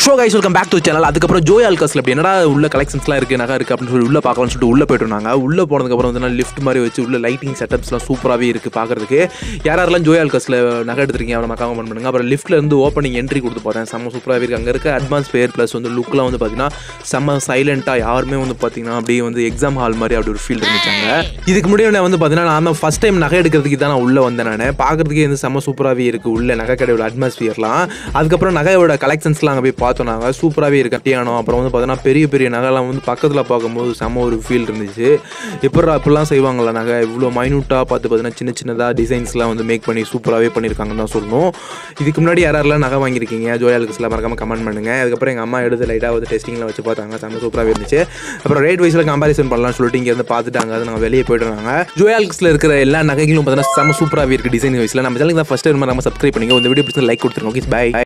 show guys welcome back to channel அதுக்கப்புறம் ஜோய் ஆல்கஸ்ல அப்படி என்னடா உள்ள கலெக்ஷன்ஸ்லாம் இருக்கு நகை இருக்கு அப்படின்னு சொல்லி உள்ள பார்க்கலாம்னு சொல்லிட்டு உள்ள போயிட்டு இருந்தாங்க உள்ள போனதுக்கப்புறம் வந்து லிஃப்ட் மாதிரி வச்சு உள்ள லைட்டிங் செட்டப்ஸ்லாம் சூப்பராகவே இருக்கு பார்க்கறதுக்கு யார் யாரெல்லாம் ஜோய் ஆல்கஸ்ல நகை எடுத்துருக்கீங்க அவரை மக்காம பண்ணுங்க அப்புறம் லிஃப்ட்ல இருந்து ஓப்பனிங் என்ட்ரி கொடுத்து பார்த்தேன் செம்ம சூப்பராகவே இருக்கு அங்கே இருக்க அட்வான்ஸ் பேர் ப்ளஸ் வந்து லுக்லாம் வந்து பார்த்தீங்கன்னா செம்ம சைலண்டாக யாருமே வந்து பார்த்தீங்கன்னா அப்படியே வந்து எக்ஸாம் ஹால் மாதிரி அப்படி ஒரு ஃபீல் இருந்துச்சாங்க இதுக்கு முன்னாடி நான் வந்து பார்த்தீங்கன்னா நான் தான் ஃபஸ்ட் டைம் நகை எடுக்கிறதுக்கு தான் நான் உள்ள வந்தேன் நான் பார்க்கறதுக்கே வந்து செம்ம சூப்பராகவே இருக்கு உள்ள நகை கடையோட அட்மாஸ்பியர்லாம் அதுக்கப்புறம் நகையோட கலெக்ஷன்ஸ்லாம் அங்கே போய் பார்த்தோம் நாங்கள் சூப்பராகவே இருக்கு கட்டியானோ அப்புறம் வந்து பார்த்தீங்கன்னா பெரிய பெரிய நகைலாம் வந்து பக்கத்தில் பார்க்கும்போது செம்ம ஒரு ஃபீல் இருந்துச்சு எப்படா இப்படிலாம் செய்வாங்களா நகை இவ்வளோ மைனூட்டாக பார்த்து பார்த்தீங்கன்னா சின்ன சின்னதாக டிசைன்ஸ்லாம் வந்து மேக் பண்ணி சூப்பராகவே பண்ணியிருக்காங்கன்னு தான் சொல்லணும் இதுக்கு முன்னாடி யாரெல்லாம் நகை வாங்கியிருக்கீங்க ஜோயாலுக்குஸ்லாம் மறக்காம கமெண்ட் பண்ணுங்க அதுக்கப்புறம் எங்கள் அம்மா எடுத்து லைட்டாக வந்து டெஸ்டிங்கில் வச்சு பார்த்தாங்க செம்ம சூப்பராகவே இருந்துச்சு அப்புறம் ரேட் வைஸில் கம்பாரிசன் பண்ணலாம்னு சொல்லிட்டு இங்கே இருந்து பார்த்துட்டாங்க அது நாங்கள் வெளியே போயிட்டு இருந்தாங்க ஜோயாலுக்ஸில் இருக்கிற எல்லா நகைகளும் பார்த்தீங்கன்னா செம்ம சூப்பராகவே இருக்குது டிசைன் வைஸில் நம்ம சேனலுக்கு தான் ஃபஸ்ட் டைம் நம்ம சப்ஸ்கிரைப் பண்ணிங்க இந்த வீடியோ பிடிச்சா லைக் கொடுத்துருங்க ஓகே பை